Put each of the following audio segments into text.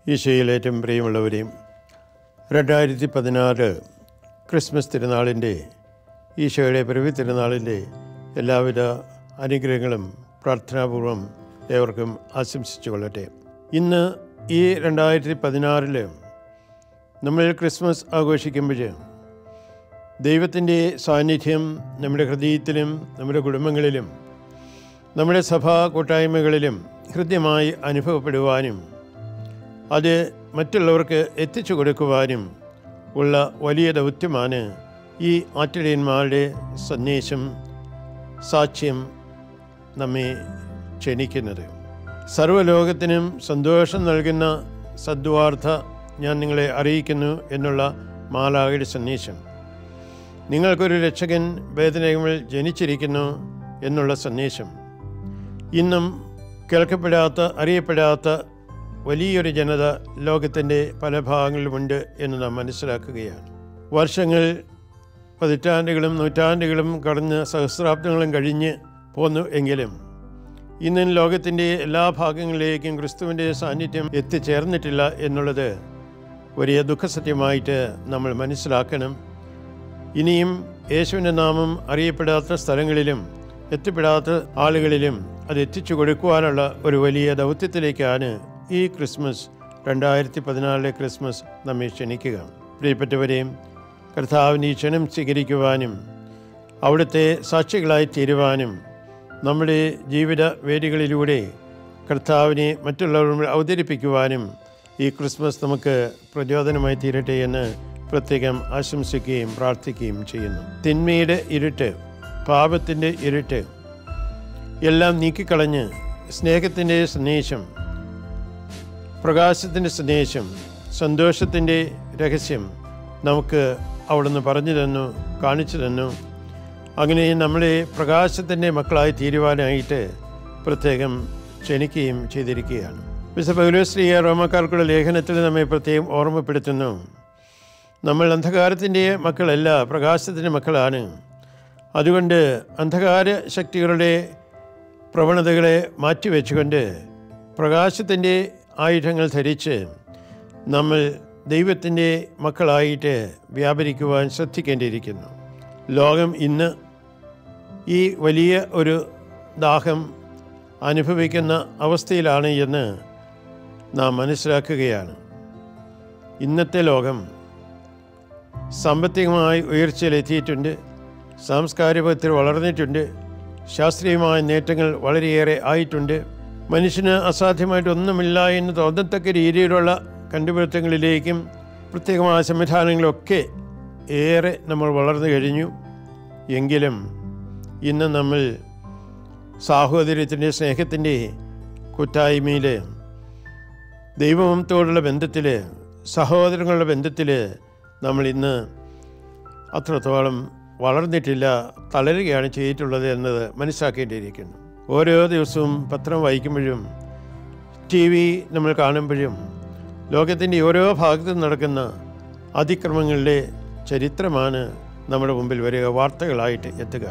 ഈശോയിൽ ഏറ്റവും പ്രിയമുള്ളവരെയും രണ്ടായിരത്തി പതിനാറ് ക്രിസ്മസ് തിരുനാളിൻ്റെ ഈശോയുടെ പിറവി തിരുനാളിൻ്റെ എല്ലാവിധ അനുഗ്രഹങ്ങളും പ്രാർത്ഥനാപൂർവം ഏവർക്കും ആശംസിച്ചു കൊള്ളട്ടെ ഇന്ന് ഈ രണ്ടായിരത്തി പതിനാറിൽ നമ്മൾ ക്രിസ്മസ് ആഘോഷിക്കുമ്പോൾ ദൈവത്തിൻ്റെ സാന്നിധ്യം നമ്മുടെ ഹൃദയത്തിലും നമ്മുടെ കുടുംബങ്ങളിലും നമ്മുടെ സഭാ കൂട്ടായ്മകളിലും ഹൃദ്യമായി അനുഭവപ്പെടുവാനും അത് മറ്റുള്ളവർക്ക് എത്തിച്ചു കൊടുക്കുവാനും ഉള്ള വലിയ ദൗത്യമാണ് ഈ ആറ്റിടയന്മാരുടെ സന്ദേശം സാക്ഷ്യം നമ്മെ ക്ഷണിക്കുന്നത് സർവ്വലോകത്തിനും സന്തോഷം നൽകുന്ന സദ്വാർത്ത ഞാൻ നിങ്ങളെ അറിയിക്കുന്നു എന്നുള്ള മാലാകയുടെ സന്ദേശം നിങ്ങൾക്കൊരു രക്ഷകൻ വേദനകൾ ജനിച്ചിരിക്കുന്നു എന്നുള്ള സന്ദേശം ഇന്നും കേൾക്കപ്പെടാത്ത അറിയപ്പെടാത്ത വലിയൊരു ജനത ലോകത്തിൻ്റെ പല ഭാഗങ്ങളിലുമുണ്ട് എന്ന് നാം മനസ്സിലാക്കുകയാണ് വർഷങ്ങൾ പതിറ്റാണ്ടുകളും നൂറ്റാണ്ടുകളും കടന്ന് സഹസ്രാബ്ദങ്ങളും കഴിഞ്ഞ് പോന്നു എങ്കിലും ഇന്നും ലോകത്തിൻ്റെ എല്ലാ ഭാഗങ്ങളിലേക്കും ക്രിസ്തുവിൻ്റെ സാന്നിധ്യം എത്തിച്ചേർന്നിട്ടില്ല എന്നുള്ളത് വലിയ ദുഃഖസത്യമായിട്ട് നമ്മൾ മനസ്സിലാക്കണം ഇനിയും യേശുവിൻ്റെ നാമം അറിയപ്പെടാത്ത സ്ഥലങ്ങളിലും എത്തിപ്പെടാത്ത ആളുകളിലും അത് എത്തിച്ചു കൊടുക്കുവാനുള്ള ഒരു വലിയ ദൗത്യത്തിലേക്കാണ് ഈ ക്രിസ്മസ് രണ്ടായിരത്തി പതിനാലിലെ ക്രിസ്മസ് നമ്മെ ക്ഷണിക്കുക പ്രിയപ്പെട്ടവരെയും കർത്താവിൻ്റെ ഈ ക്ഷണം സ്വീകരിക്കുവാനും അവിടുത്തെ സാക്ഷികളായി തീരുവാനും നമ്മുടെ ജീവിത വേദികളിലൂടെ കർത്താവിനെ മറ്റുള്ളവർ അവതരിപ്പിക്കുവാനും ഈ ക്രിസ്മസ് നമുക്ക് പ്രചോദനമായി തീരട്ടെ എന്ന് പ്രത്യേകം ആശംസിക്കുകയും പ്രാർത്ഥിക്കുകയും ചെയ്യുന്നു തിന്മയുടെ ഇരുട്ട് പാപത്തിൻ്റെ ഇരുട്ട് എല്ലാം നീക്കിക്കളഞ്ഞ് സ്നേഹത്തിൻ്റെ സന്ദേശം പ്രകാശത്തിൻ്റെ സന്ദേശം സന്തോഷത്തിൻ്റെ രഹസ്യം നമുക്ക് അവിടുന്ന് പറഞ്ഞു തന്നു കാണിച്ചു തന്നു അങ്ങനെ നമ്മളെ പ്രകാശത്തിൻ്റെ മക്കളായി തീരുവാനായിട്ട് പ്രത്യേകം ക്ഷണിക്കുകയും ചെയ്തിരിക്കുകയാണ് വിശ പൗലോശ്രീയ റോമക്കാർക്കുള്ള ലേഖനത്തിൽ നമ്മെ പ്രത്യേകം ഓർമ്മപ്പെടുത്തുന്നു നമ്മൾ അന്ധകാരത്തിൻ്റെ മക്കളല്ല പ്രകാശത്തിൻ്റെ മക്കളാണ് അതുകൊണ്ട് അന്ധകാര ശക്തികളുടെ പ്രവണതകളെ മാറ്റിവെച്ചുകൊണ്ട് പ്രകാശത്തിൻ്റെ ആയുധങ്ങൾ ധരിച്ച് നമ്മൾ ദൈവത്തിൻ്റെ മക്കളായിട്ട് വ്യാപരിക്കുവാൻ ശ്രദ്ധിക്കേണ്ടിയിരിക്കുന്നു ലോകം ഇന്ന് ഈ വലിയ ഒരു ദാഹം അനുഭവിക്കുന്ന അവസ്ഥയിലാണ് എന്ന് നാം മനസ്സിലാക്കുകയാണ് ഇന്നത്തെ ലോകം സാമ്പത്തികമായി ഉയർച്ചയിലെത്തിയിട്ടുണ്ട് സാംസ്കാരികത്തിൽ വളർന്നിട്ടുണ്ട് ശാസ്ത്രീയമായ നേട്ടങ്ങൾ വളരെയേറെ ആയിട്ടുണ്ട് മനുഷ്യന് അസാധ്യമായിട്ടൊന്നുമില്ല എന്ന് തോന്നത്തക്ക രീതിയിലുള്ള കണ്ടുപിടുത്തങ്ങളിലേക്കും പ്രത്യേകമായ സംവിധാനങ്ങളൊക്കെ ഏറെ നമ്മൾ വളർന്നു കഴിഞ്ഞു എങ്കിലും ഇന്ന് നമ്മൾ സാഹോദര്യത്തിൻ്റെ സ്നേഹത്തിൻ്റെ കൂട്ടായ്മയിൽ ദൈവത്തോടുള്ള ബന്ധത്തിൽ സഹോദരങ്ങളുടെ ബന്ധത്തിൽ നമ്മൾ ഇന്ന് അത്രത്തോളം വളർന്നിട്ടില്ല തളരുകയാണ് ചെയ്തിട്ടുള്ളത് എന്നത് മനസ്സിലാക്കേണ്ടിയിരിക്കുന്നു ഓരോ ദിവസവും പത്രം വായിക്കുമ്പോഴും ടി വി നമ്മൾ കാണുമ്പോഴും ലോകത്തിൻ്റെ ഓരോ ഭാഗത്തും നടക്കുന്ന അതിക്രമങ്ങളുടെ ചരിത്രമാണ് നമ്മുടെ മുമ്പിൽ വരിക വാർത്തകളായിട്ട് എത്തുക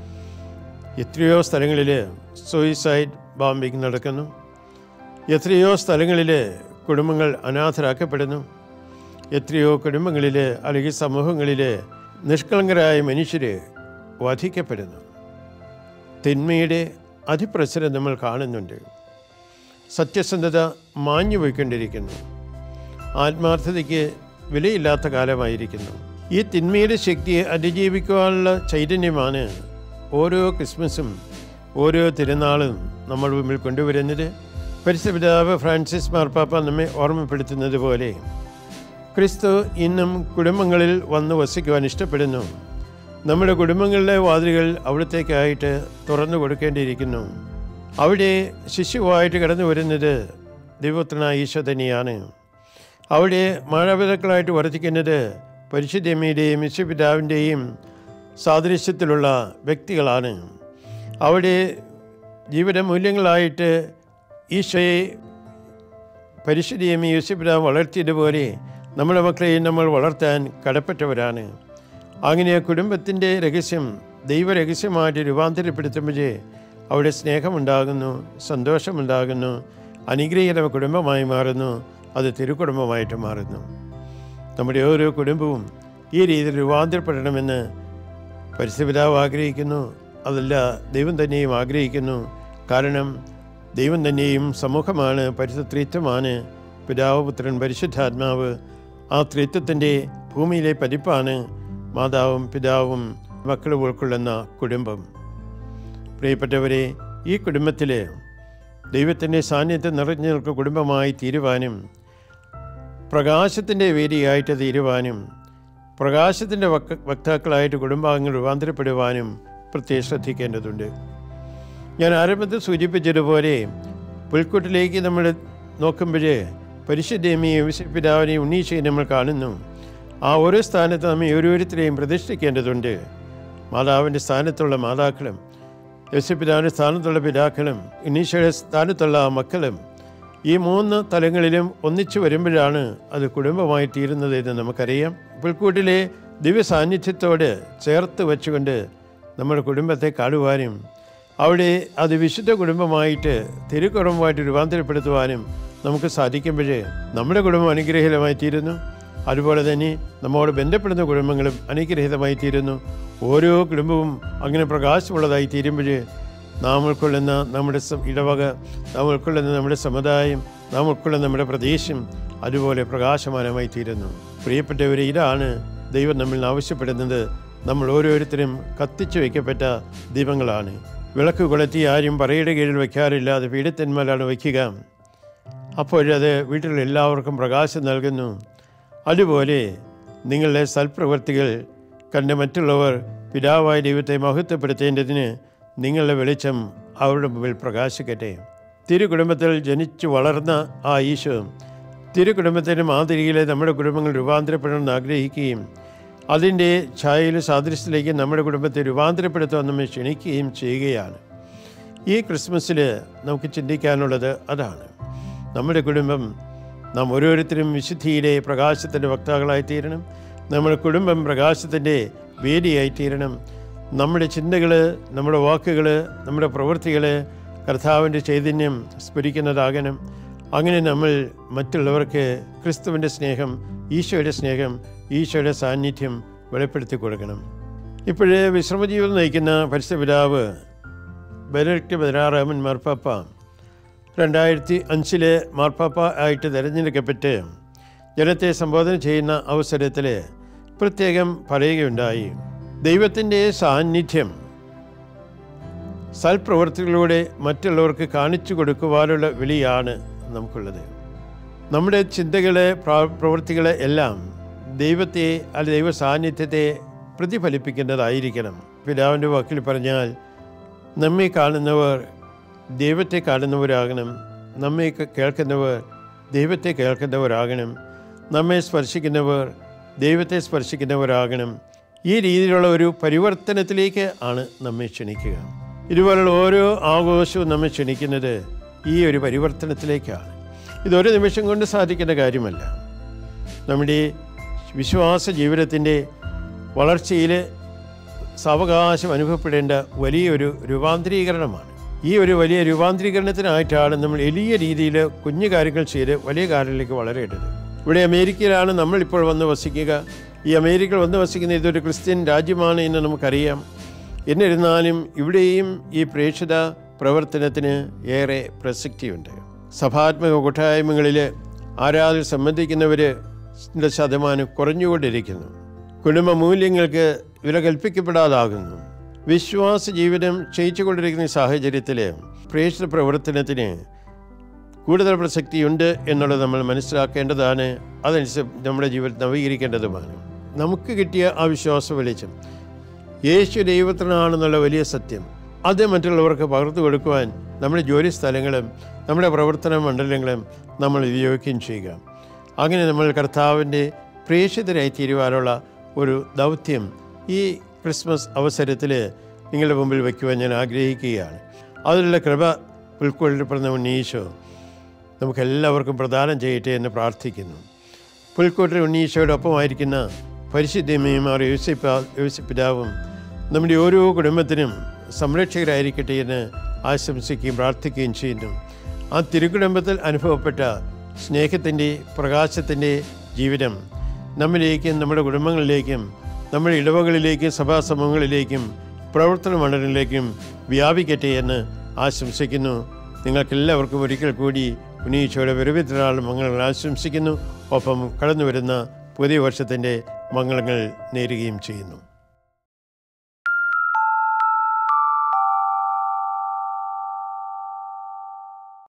എത്രയോ സ്ഥലങ്ങളിൽ സൂയിസൈഡ് ബോംബിംഗ് നടക്കുന്നു എത്രയോ സ്ഥലങ്ങളിൽ കുടുംബങ്ങൾ അനാഥരാക്കപ്പെടുന്നു എത്രയോ കുടുംബങ്ങളിൽ അല്ലെങ്കിൽ സമൂഹങ്ങളിൽ നിഷ്കളങ്കരായ മനുഷ്യർ വധിക്കപ്പെടുന്നു തിന്മയുടെ അതിപ്രസരം നമ്മൾ കാണുന്നുണ്ട് സത്യസന്ധത മാഞ്ഞു പോയിക്കൊണ്ടിരിക്കുന്നു ആത്മാർത്ഥതയ്ക്ക് വിലയില്ലാത്ത കാലമായിരിക്കുന്നു ഈ തിന്മയുടെ ശക്തിയെ അതിജീവിക്കുവാനുള്ള ചൈതന്യമാണ് ഓരോ ക്രിസ്മസും ഓരോ തിരുനാളും നമ്മൾ മുമ്പിൽ കൊണ്ടുവരുന്നത് പരിശുപിതാവ് ഫ്രാൻസിസ് മാർപ്പാപ്പ നമ്മെ ഓർമ്മപ്പെടുത്തുന്നത് പോലെ ക്രിസ്തു ഇന്നും കുടുംബങ്ങളിൽ വന്ന് വസിക്കുവാൻ ഇഷ്ടപ്പെടുന്നു നമ്മുടെ കുടുംബങ്ങളിലെ വാതിലുകൾ അവിടത്തേക്കായിട്ട് തുറന്നു കൊടുക്കേണ്ടിയിരിക്കുന്നു അവിടെ ശിശുവായിട്ട് കടന്നു വരുന്നത് ദൈവത്തിനായ ഈശോ തന്നെയാണ് അവിടെ മാതാപിതാക്കളായിട്ട് വർദ്ധിക്കുന്നത് പരിശുദ്ധമ്മയുടെയും വിശ്വപിതാവിൻ്റെയും സാദൃശ്യത്തിലുള്ള വ്യക്തികളാണ് അവിടെ ജീവിത മൂല്യങ്ങളായിട്ട് ഈശോയെ പരിശുദ്ധിയമ്മ യൂസഫിതാവ് വളർത്തിയതുപോലെ നമ്മുടെ മക്കളെയും നമ്മൾ വളർത്താൻ കടപ്പെട്ടവരാണ് അങ്ങനെ കുടുംബത്തിൻ്റെ രഹസ്യം ദൈവരഹസ്യമായിട്ട് രൂപാന്തരപ്പെടുത്തുമ്പോഴേ അവിടെ സ്നേഹമുണ്ടാകുന്നു സന്തോഷമുണ്ടാകുന്നു അനുഗ്രഹീത കുടുംബമായി മാറുന്നു അത് തിരുക്കുടുംബമായിട്ട് മാറുന്നു നമ്മുടെ ഓരോ കുടുംബവും ഈ രീതിയിൽ രൂപാന്തരപ്പെടണമെന്ന് പരിസ്ഥിതിപിതാവ് ആഗ്രഹിക്കുന്നു അതല്ല ദൈവം തന്നെയും ആഗ്രഹിക്കുന്നു കാരണം ദൈവം തന്നെയും സമൂഹമാണ് പരിശുദ്ധ ത്രിത്വമാണ് പിതാവ് പുത്രൻ പരിശുദ്ധാത്മാവ് ആ ത്രിത്വത്തിൻ്റെ ഭൂമിയിലെ പതിപ്പാണ് മാതാവും പിതാവും മക്കളും ഉൾക്കൊള്ളുന്ന കുടുംബം പ്രിയപ്പെട്ടവരെ ഈ കുടുംബത്തിൽ ദൈവത്തിൻ്റെ സാന്നിധ്യം നിറഞ്ഞു നിൽക്കുന്ന കുടുംബമായി തീരുവാനും പ്രകാശത്തിൻ്റെ വേദിയായിട്ട് തീരുവാനും പ്രകാശത്തിൻ്റെ വക്ത വക്താക്കളായിട്ട് കുടുംബാംഗങ്ങൾ രൂപാന്തരപ്പെടുവാനും പ്രത്യേകം ശ്രദ്ധിക്കേണ്ടതുണ്ട് ഞാൻ ആരംഭത്തിൽ സൂചിപ്പിച്ചതുപോലെ പുൽക്കൂട്ടിലേക്ക് നമ്മൾ നോക്കുമ്പോൾ പരിശുദ്ധേമിയും പിതാവിനെയും ഉണ്ണീശയും നമ്മൾ കാണുന്നു ആ ഓരോ സ്ഥാനത്ത് നമ്മെ ഓരോരുത്തരെയും പ്രതിഷ്ഠിക്കേണ്ടതുണ്ട് മാതാവിൻ്റെ സ്ഥാനത്തുള്ള മാതാക്കളും യേശുപിതാവിൻ്റെ സ്ഥാനത്തുള്ള പിതാക്കളും ഉണ്ണീശയുടെ സ്ഥാനത്തുള്ള മക്കളും ഈ മൂന്ന് തലങ്ങളിലും ഒന്നിച്ചു വരുമ്പോഴാണ് അത് കുടുംബമായി തീരുന്നത് എന്ന് നമുക്കറിയാം പുൽക്കൂട്ടിലെ ദിവ്യ സാന്നിധ്യത്തോട് ചേർത്ത് വെച്ചുകൊണ്ട് നമ്മുടെ കുടുംബത്തെ കാണുവാനും അവിടെ അത് വിശുദ്ധ കുടുംബമായിട്ട് തിരുക്കുടുംബമായിട്ട് രൂപാന്തരപ്പെടുത്തുവാനും നമുക്ക് സാധിക്കുമ്പോൾ നമ്മുടെ കുടുംബം അനുഗ്രഹീതമായി തീരുന്നു അതുപോലെ തന്നെ നമ്മോട് ബന്ധപ്പെടുന്ന കുടുംബങ്ങളും അനുഗ്രഹീതമായി തീരുന്നു ഓരോ കുടുംബവും അങ്ങനെ പ്രകാശമുള്ളതായി തീരുമ്പോൾ നാം ഉൾക്കൊള്ളുന്ന നമ്മുടെ സം- ഇടവക നാം ഉൾക്കൊള്ളുന്ന നമ്മുടെ സമുദായം നാം ഉൾക്കൊള്ളുന്ന നമ്മുടെ പ്രദേശം അതുപോലെ പ്രകാശമാനമായി തീരുന്നു പ്രിയപ്പെട്ടവരെ ഇതാണ് ദൈവം നമ്മിൽ നിന്ന് ആവശ്യപ്പെടുന്നത് നമ്മൾ ഓരോരുത്തരും കത്തിച്ചു വയ്ക്കപ്പെട്ട ദീപങ്ങളാണ് വിളക്ക് കൊളുത്തി ആരും പറയുടെ കീഴിൽ വയ്ക്കാറില്ല അത് പീഠത്തിന്മേലാണ് വയ്ക്കുക അപ്പോഴത് വീട്ടിലുള്ള എല്ലാവർക്കും പ്രകാശം നൽകുന്നു അതുപോലെ നിങ്ങളുടെ സൽപ്രവൃത്തികൾ കണ്ട് മറ്റുള്ളവർ പിതാവായ ദൈവത്തെ മഹത്വപ്പെടുത്തേണ്ടതിന് നിങ്ങളുടെ വെളിച്ചം അവരുടെ മുമ്പിൽ പ്രകാശിക്കട്ടെ തിരുകുടുംബത്തിൽ ജനിച്ചു വളർന്ന ആ ഈശോ തിരുകുടുംബത്തിൻ്റെ മാതൃകയിൽ നമ്മുടെ കുടുംബങ്ങൾ രൂപാന്തരപ്പെടണമെന്ന് ആഗ്രഹിക്കുകയും അതിൻ്റെ ഛായയിൽ സാദൃശ്യത്തിലേക്ക് നമ്മുടെ കുടുംബത്തെ രൂപാന്തരപ്പെടുത്താൻ നമ്മെ ക്ഷണിക്കുകയും ചെയ്യുകയാണ് ഈ ക്രിസ്മസിൽ നമുക്ക് ചിന്തിക്കാനുള്ളത് അതാണ് നമ്മുടെ കുടുംബം നാം ഓരോരുത്തരും വിശുദ്ധിയിലെ പ്രകാശത്തിൻ്റെ വക്താക്കളായി തീരണം നമ്മുടെ കുടുംബം പ്രകാശത്തിൻ്റെ വേദിയായി തീരണം നമ്മുടെ ചിന്തകൾ നമ്മുടെ വാക്കുകൾ നമ്മുടെ പ്രവൃത്തികൾ കർത്താവിൻ്റെ ചൈതന്യം സ്ഫുരിക്കുന്നതാകണം അങ്ങനെ നമ്മൾ മറ്റുള്ളവർക്ക് ക്രിസ്തുവിൻ്റെ സ്നേഹം ഈശോയുടെ സ്നേഹം ഈശോയുടെ സാന്നിധ്യം വെളിപ്പെടുത്തി കൊടുക്കണം ഇപ്പോഴേ വിശ്രമജീവിതം നയിക്കുന്ന പരിശുദ്ധ പിതാവ് ബെനഡിക്ട് പതിനാറാമൻ മാർപ്പാപ്പ രണ്ടായിരത്തി അഞ്ചിലെ മാർപ്പാപ്പ ആയിട്ട് തിരഞ്ഞെടുക്കപ്പെട്ട് ജനത്തെ സംബോധന ചെയ്യുന്ന അവസരത്തിൽ പ്രത്യേകം പറയുകയുണ്ടായി ദൈവത്തിൻ്റെ സാന്നിധ്യം സൽപ്രവർത്തികളിലൂടെ മറ്റുള്ളവർക്ക് കാണിച്ചു കൊടുക്കുവാനുള്ള വിളിയാണ് നമുക്കുള്ളത് നമ്മുടെ ചിന്തകളെ പ്ര- പ്രവൃത്തികളെ എല്ലാം ദൈവത്തെ അല്ല ദൈവ സാന്നിധ്യത്തെ പ്രതിഫലിപ്പിക്കുന്നതായിരിക്കണം പിതാവിൻ്റെ വാക്കിൽ പറഞ്ഞാൽ നമ്മെ കാണുന്നവർ ദൈവത്തെ കാണുന്നവരാകണം നമ്മെ കേ- കേൾക്കുന്നവർ ദൈവത്തെ കേൾക്കുന്നവരാകണം നമ്മെ സ്പർശിക്കുന്നവർ ദൈവത്തെ സ്പർശിക്കുന്നവരാകണം ഈ രീതിയിലുള്ള ഒരു പരിവർത്തനത്തിലേക്ക് ആണ് നമ്മെ ക്ഷണിക്കുക ഇതുപോലുള്ള ഓരോ ആഘോഷവും നമ്മെ ക്ഷണിക്കുന്നത് ഈ ഒരു പരിവർത്തനത്തിലേക്കാണ് ഇതൊരു നിമിഷം കൊണ്ട് സാധിക്കുന്ന കാര്യമല്ല നമ്മുടെ വിശ്വാസ ജീവിതത്തിൻ്റെ വളർച്ചയിൽ സാവകാശം അനുഭവപ്പെടേണ്ട വലിയൊരു രൂപാന്തരീകരണമാണ് ഈ ഒരു വലിയ രൂപാന്തരീകരണത്തിനായിട്ടാണ് നമ്മൾ എളിയ രീതിയിൽ കുഞ്ഞു കാര്യങ്ങൾ ചെയ്ത് വലിയ കാര്യങ്ങളിലേക്ക് വളരേണ്ടത് ഇവിടെ അമേരിക്കയിലാണ് നമ്മൾ ഇപ്പോൾ വന്ന് വസിക്കുക ഈ അമേരിക്കയിൽ വന്ന് വസിക്കുന്ന ഇതൊരു ക്രിസ്ത്യൻ രാജ്യമാണ് എന്ന് നമുക്കറിയാം എന്നിരുന്നാലും ഇവിടെയും ഈ പ്രേക്ഷിത പ്രവർത്തനത്തിന് ഏറെ പ്രസക്തിയുണ്ട് സഭാത്മക കൂട്ടായ്മകളിൽ ആരാധന സംബന്ധിക്കുന്നവർ ശതമാനം കുറഞ്ഞുകൊണ്ടിരിക്കുന്നു കുടുംബ മൂല്യങ്ങൾക്ക് വില കൽപ്പിക്കപ്പെടാതാകുന്നു വിശ്വാസ ജീവിതം ക്ഷയിച്ചുകൊണ്ടിരിക്കുന്ന ഈ സാഹചര്യത്തിൽ പ്രേക്ഷിത പ്രവർത്തനത്തിന് കൂടുതൽ പ്രസക്തിയുണ്ട് എന്നുള്ളത് നമ്മൾ മനസ്സിലാക്കേണ്ടതാണ് അതനുസരിച്ച് നമ്മുടെ ജീവിതം നവീകരിക്കേണ്ടതുമാണ് നമുക്ക് കിട്ടിയ ആ വിശ്വാസ വെളിച്ചം യേശു ദൈവത്തിനാണെന്നുള്ള വലിയ സത്യം അത് മറ്റുള്ളവർക്ക് പകർന്നു കൊടുക്കുവാൻ നമ്മുടെ ജോലി സ്ഥലങ്ങളും നമ്മുടെ പ്രവർത്തന മണ്ഡലങ്ങളും നമ്മൾ ഉപയോഗിക്കുകയും ചെയ്യുക അങ്ങനെ നമ്മൾ കർത്താവിൻ്റെ പ്രേക്ഷിതരായി തീരുവാനുള്ള ഒരു ദൗത്യം ഈ ക്രിസ്മസ് അവസരത്തിൽ നിങ്ങളുടെ മുമ്പിൽ വയ്ക്കുവാൻ ഞാൻ ആഗ്രഹിക്കുകയാണ് അതിലുള്ള കൃപ ഉൾക്കൊള്ളപ്പെടുന്ന ഉണ്ണീശോ നമുക്കെല്ലാവർക്കും പ്രദാനം ചെയ്യട്ടെ എന്ന് പ്രാർത്ഥിക്കുന്നു പുൽക്കോട്ടിൽ ഉണ്ണീശോടൊപ്പമായിരിക്കുന്ന പരിശുദ്ധമേമാർ യോസിപ്പ യോസിപ്പിതാവും നമ്മുടെ ഓരോ കുടുംബത്തിനും സംരക്ഷകരായിരിക്കട്ടെ എന്ന് ആശംസിക്കുകയും പ്രാർത്ഥിക്കുകയും ചെയ്യുന്നു ആ തിരുക്കുടുംബത്തിൽ അനുഭവപ്പെട്ട സ്നേഹത്തിൻ്റെ പ്രകാശത്തിൻ്റെ ജീവിതം നമ്മിലേക്കും നമ്മുടെ കുടുംബങ്ങളിലേക്കും നമ്മുടെ ഇടവകളിലേക്കും സഭാ സമൂഹങ്ങളിലേക്കും പ്രവർത്തന മണ്ഡലങ്ങളിലേക്കും വ്യാപിക്കട്ടെ എന്ന് ആശംസിക്കുന്നു നിങ്ങൾക്കെല്ലാവർക്കും ഒരിക്കൽ കൂടി ഉന്നയിച്ചോടെ വരവിത്തിനാൾ മംഗളങ്ങൾ ആശംസിക്കുന്നു ഒപ്പം കടന്നു വരുന്ന പുതിയ വർഷത്തിൻ്റെ മംഗളങ്ങൾ നേരുകയും ചെയ്യുന്നു